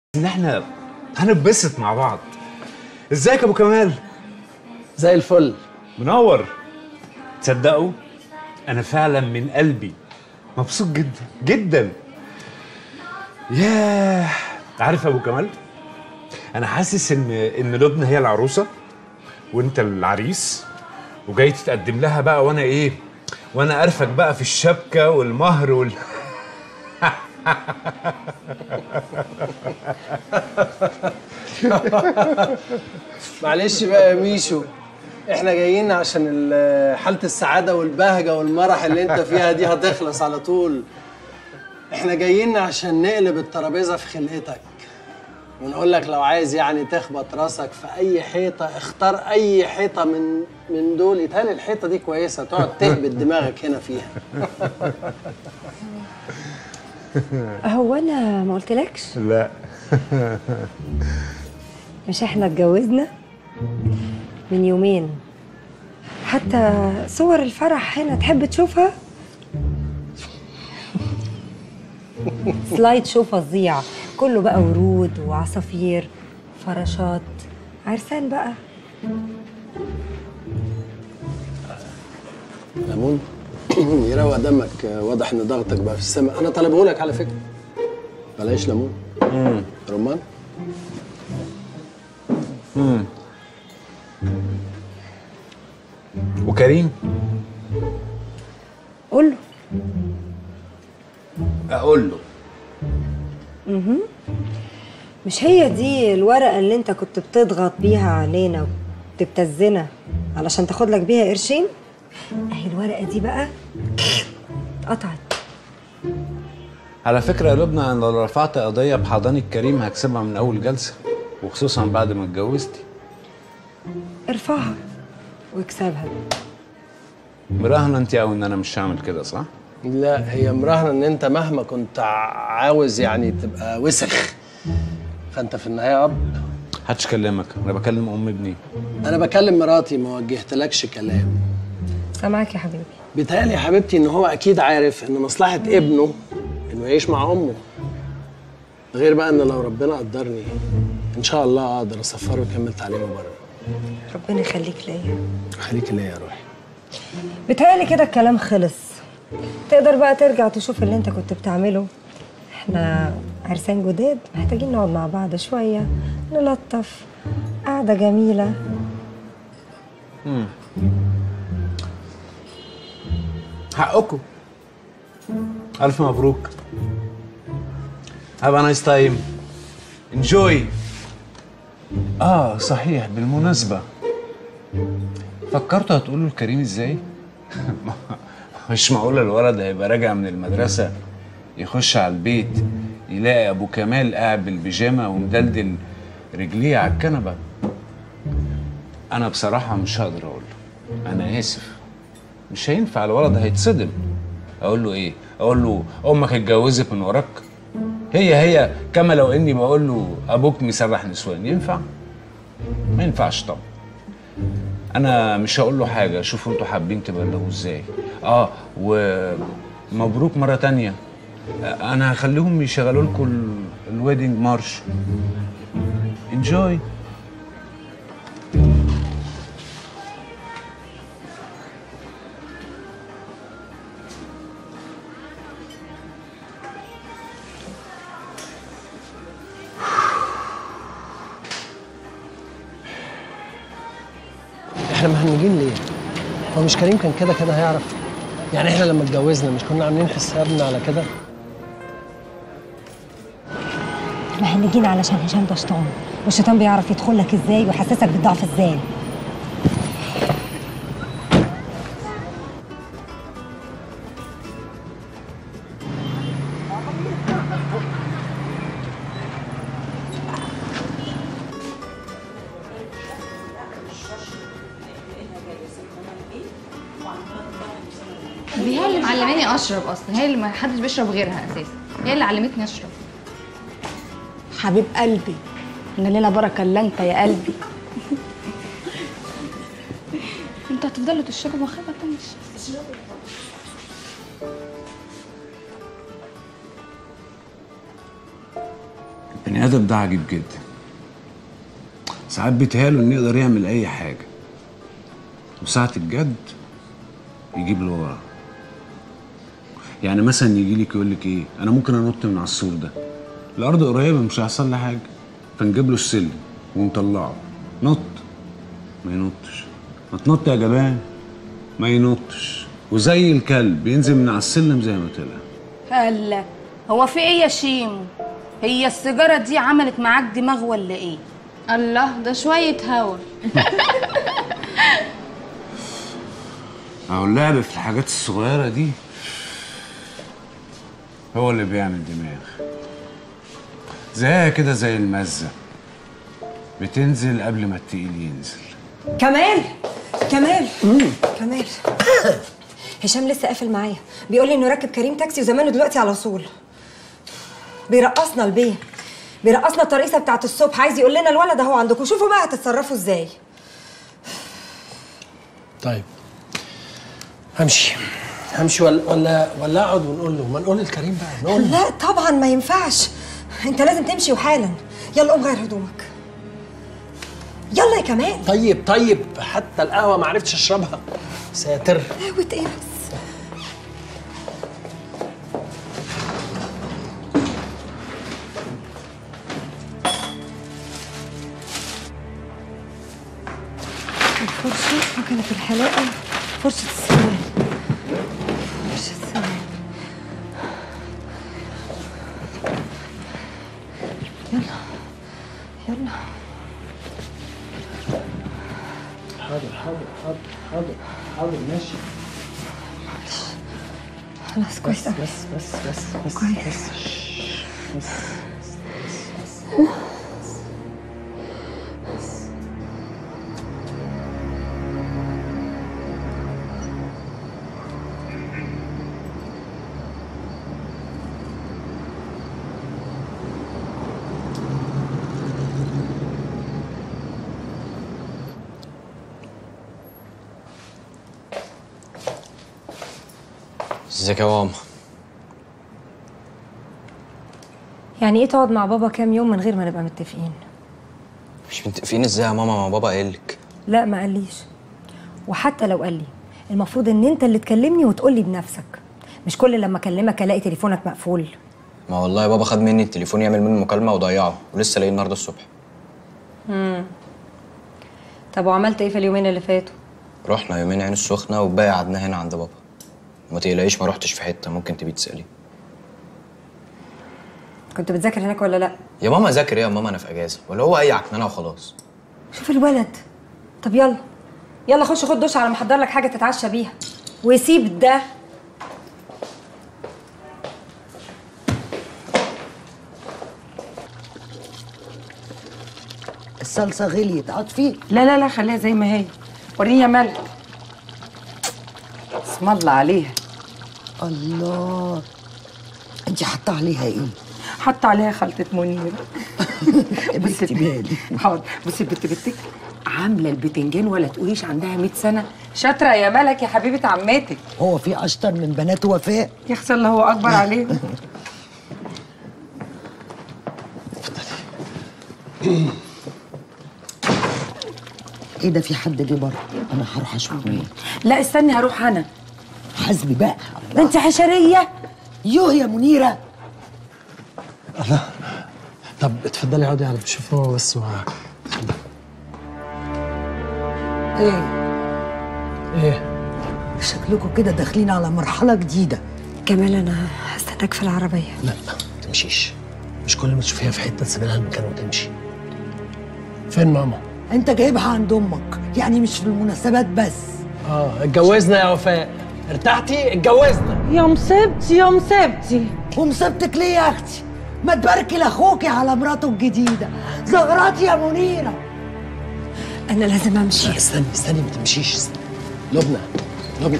ان احنا هنتبسط مع بعض ازيك يا ابو كمال زي الفل منور تصدقوا انا فعلا من قلبي مبسوط جدا جدا ياه عارف يا ابو كمال انا حاسس ان ان لبنى هي العروسه وانت العريس وجاي تتقدم لها بقى وانا ايه وانا قرفك بقى في الشبكه والمهر وال معلش بقى يا ميشو احنا جايين عشان ال- حالة السعادة والبهجة والمرح اللي انت فيها دي هتخلص على طول احنا جايين عشان نقلب الترابيزة في خلقتك ونقول لك لو عايز يعني تخبط راسك في اي حيطة اختار اي حيطة من من دول يتهيألي الحيطة دي كويسة تقعد تهبط دماغك هنا فيها هو انا ما قلتلكش لا مش احنا اتجوزنا من يومين حتى صور الفرح هنا تحب تشوفها سلايد شو فظيع كله بقى ورود وعصافير فراشات عرسان بقى ليمون يروق دمك واضح ان ضغطك بقى في السماء انا طالبه لك على فكرة بلاش ليمون رمان وكريم قول له اقول له مش هي دي الورقة اللي انت كنت بتضغط بيها علينا وتبتزنا علشان تاخد لك بيها قرشين اهي الورقة دي بقى اتقطعت على فكرة يا لبنى أنا لو رفعت قضية بحضانة كريم هكسبها من أول جلسة وخصوصا بعد ما اتجوزتي ارفعها واكسبها مراهنة أنت أو إن أنا مش هعمل كده صح؟ لا هي مراهنة ان انت مهما كنت عاوز يعني تبقى وسخ فانت في النهاية اب محدش كلمك أنا بكلم أم ابني انا بكلم مراتي ما وجهتلكش كلام سامعك يا حبيبي بيتهيألي يا حبيبتي ان هو اكيد عارف ان مصلحة ابنه انه يعيش مع امه غير بقى ان لو ربنا قدرني ان شاء الله اقدر اسفره ويكمل تعليمه بره ربنا يخليك ليا خليك ليا يا روحي بيتهيألي كده الكلام خلص تقدر بقى ترجع تشوف اللي انت كنت بتعمله احنا عرسان جداد محتاجين نقعد مع بعض شوية نلطف قعدة جميلة حقكم ألف مبروك Have a nice time Enjoy آه صحيح بالمناسبة فكرتوا هتقولوا لكريم إزاي؟ مش معقول الولد هيبقى راجع من المدرسة يخش على البيت يلاقي أبو كمال قاعد بالبيجامة ومدلدل رجليه على الكنبة أنا بصراحة مش هقدر أقول له أنا آسف مش هينفع الولد هيتصدم اقول له ايه اقول له امك اتجوزت من وراك هي هي كما لو اني بقول له ابوك مسرح نسوان ينفع ما ينفعش طبعا انا مش هقول له حاجه شوفوا انتوا حابين تبلغوا ازاي اه ومبروك مره تانية آه، انا هخليهم يشغلوا لكم الويدنج مارش انجوي احنا مهنجين ليه؟ هو مش كريم كان كده كده هيعرف يعني احنا لما اتجوزنا مش كنا عاملين حسابنا على كده مهنجين علشان هشام ده شيطان والشيطان بيعرف يدخل لك ازاي ويحسسك بالضعف ازاي دي هي اللي معلماني اشرب اصلا هي اللي ما حدش بيشرب غيرها اساسا هي اللي علمتني اشرب حبيب قلبي ان لنا بركه الا انت يا قلبي انتوا هتفضلوا تشربوا وخدها ماشي البني بني ادم ده عجيب جدا ساعات بيتهيأله انه يقدر يعمل اي حاجه وساعة الجد يجيب لورا يعني مثلا يجي لك يقول لك ايه انا ممكن انط من على السور ده الارض قريبه مش هيحصل لي حاجه فنجيب له السلم ونطلعه نط ما ينطش ما تنط يا جبان ما ينطش وزي الكلب ينزل من على السلم زي ما طلع هلا هو في ايه يا شيمو هي السيجاره دي عملت معاك دماغ ولا ايه الله ده شويه هوا اهو اللعب في الحاجات الصغيره دي هو اللي بيعمل دماغ زيها كده زي المزه بتنزل قبل ما التقيل ينزل كمال كمال كمال هشام لسه قافل معايا بيقول لي انه راكب كريم تاكسي وزمانه دلوقتي على وصول بيرقصنا البيه بيرقصنا الترقيصه بتاعت الصبح عايز يقول لنا الولد اهو عندكم شوفوا بقى هتتصرفوا ازاي طيب همشي همشي ولا ولا ولا اقعد ونقول له ما نقول للكريم بقى نقول له لا طبعا ما ينفعش انت لازم تمشي وحالا يلا قوم غير هدومك يلا يا كمال طيب طيب حتى القهوه ما عرفتش اشربها ساتر قهوة ايه بس الفرشة وكانت الحلاقة فرشة السنان فرشة السنان يلا يلا حاضر حاضر حاضر حاضر حاضر ماشي خلاص كويس أوي. بس بس بس بس كويس. بس ازيك يا ماما يعني ايه تقعد مع بابا كام يوم من غير ما نبقى متفقين مش متفقين ازاي يا ماما ما بابا قايلك لا ما قاليش وحتى لو قال لي المفروض ان انت اللي تكلمني وتقول لي بنفسك مش كل لما اكلمك الاقي تليفونك مقفول ما والله بابا خد مني التليفون يعمل منه مكالمه وضيعه ولسه لاقيه النهارده الصبح طب وعملت ايه في اليومين اللي فاتوا رحنا يومين عين السخنه والباقي قعدنا هنا عند بابا وما تقلقيش ما رحتش في حته ممكن تبي تسالي كنت بتذاكر هناك ولا لا يا ماما ذاكر ايه يا ماما انا في اجازه ولا هو اي عكننه وخلاص شوف الولد طب يلا يلا خش خد دش على ما احضر لك حاجه تتعشى بيها وسيب ده الصلصه غليت عطفي لا لا لا خليها زي ما هي وريني يا ملك اسم الله عليها الله انت حاطه عليها ايه حط عليها خلطة منير بس بالي حاضر بصي البت بنتك عاملة البتنجان ولا تقوليش عندها 100 سنة شاطرة يا ملك يا حبيبة عماتك هو في اشطر من بنات وفاء يخسر الله هو أكبر عليهم ايه ده في حد جه بره انا هروح اشوف مين لا استني هروح أنا حاسبي بقى ده أنت حشرية يوه يا منيره طب اتفضلي اقعدي على شوف هو بس و... ايه ايه شكلكم كده داخلين على مرحله جديده كمال انا هستناك في العربيه لا ما تمشيش مش كل ما تشوفيها في حته تسيبي لها المكان وتمشي فين ماما؟ انت جايبها عند امك يعني مش في المناسبات بس اه اتجوزنا يا وفاء ارتحتي اتجوزنا يا مصيبتي يا مصيبتي ومصيبتك ليه يا اختي ما تباركي لاخوكي على مراته الجديده زغراتي يا منيره انا لازم امشي لا استني استني ما تمشيش لبنى لبنى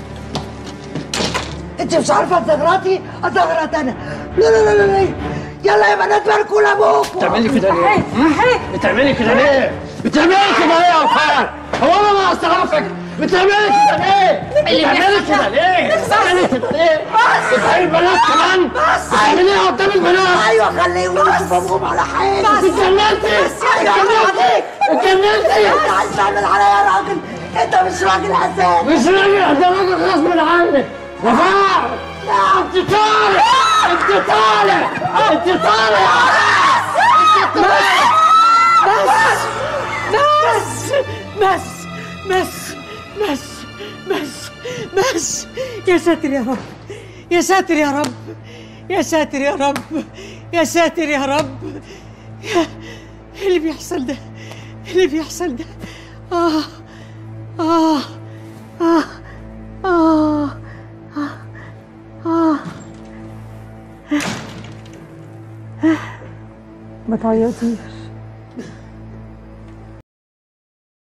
انت مش عارفه تزغرطي ازغرط انا لا لا لا لا يلا يا بنات باركوا لابوكوا بتعملي كده ليه؟ بتعملي كده ليه؟ بتعملي كده ليه يا وفاء؟ هو انا ما بص راسك بتعملي كده ليه؟ اللي بتعملي بيحصل كده ده. ليه؟ بتعملي كده ليه؟ بتعملي البنات كمان؟ بتعمليها قدام البنات ايوه خليهم يشوفوا ابوهم على حيل انت اتجننتي ايوه اتجننتي اتجننتي انت عايز تعمل عليا يا راجل انت مش راجل اساسا مش راجل ده راجل غصب عنك وفاء انت طالع انت طالع انت طالع بس بس بس بس بس بس يا ساتر يا رب يا ساتر يا رب يا ساتر يا رب يا ساتر يا رب يا إيه اللي بيحصل ده إيه اللي بيحصل ده آه آه آه آه آه آه ما تعيطيش